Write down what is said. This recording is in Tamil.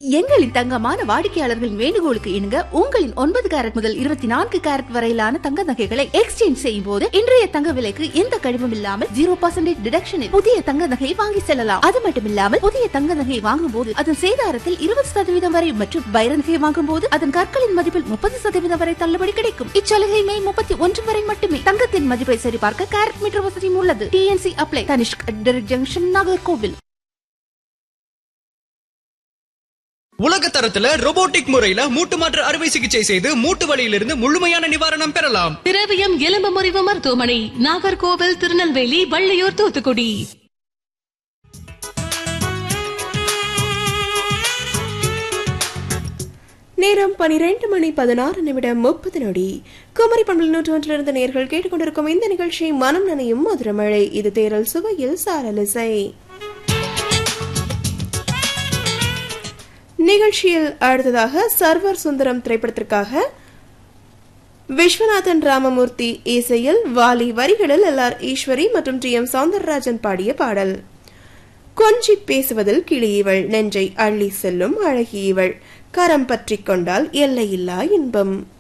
எங்களின் தங்கமான வாடிக்கையாளர்களின் வேண்டுகோளுக்கு இணங்க உங்களின் ஒன்பது கேரட் முதல் இருபத்தி நான்கு கேரட் வரையிலான தங்க நகைகளை எக்ஸ்சேஞ்ச் செய்யும் போது இன்றைய தங்க விலைக்கு எந்த கழிவும் இல்லாமல் ஜீரோ பர்சன்டேஜ் டிடக்ஷனில் புதிய தங்க நகையை வாங்கி செல்லலாம் அது மட்டுமில்லாமல் புதிய தங்க நகையை வாங்கும் போது அதன் சேதாரத்தில் இருபது சதவீதம் வரை மற்றும் வைர நகையை வாங்கும் போது அதன் கற்களின் மதிப்பில் முப்பது சதவீதம் வரை தள்ளுபடி கிடைக்கும் இச்சலுகை மே முப்பத்தி ஒன்று வரை மட்டுமே தங்கத்தின் மதிப்பை சரிபார்க்க கேரட் மீட்டர் வசதியும் உள்ளது TNC apply Tanishq junction Nagercoil உலக தரத்துல robotic முறையில மூட்டு மாற்று அறுவை சிகிச்சை செய்து மூட்டு வலியிலிருந்து முழுமையான நிவாரணம் பெறலாம் திரவியம் எலும்பு முறிவு மருத்துவமனை நாகர்கோவில் திருநெல்வேலி வள்ளியூர் தூத்துக்குடி நேரம் பனிரெண்டு மணி பதினாறு நிமிடம் முப்பது நொடி குமரி பண்பல் நூற்றொன்றிலிருந்து நேர்கள் கேட்டுக்கொண்டிருக்கும் இந்த நிகழ்ச்சி மனம் நனையும் மதுரமழை இது தேரல் சுவையில் சாரலிசை நிகழ்ச்சியில் அடுத்ததாக சர்வர் சுந்தரம் திரைப்படத்திற்காக விஸ்வநாதன் ராமமூர்த்தி இசையில் வாலி வரிகளில் எல் ஆர் ஈஸ்வரி மற்றும் டி எம் சவுந்தரராஜன் பாடிய பாடல் கொஞ்சி பேசுவதில் கிளி இவள் நெஞ்சை அள்ளி செல்லும் அழகி இவள் கரம் பற்றிக் கொண்டால் எல்லையில்லா இன்பம்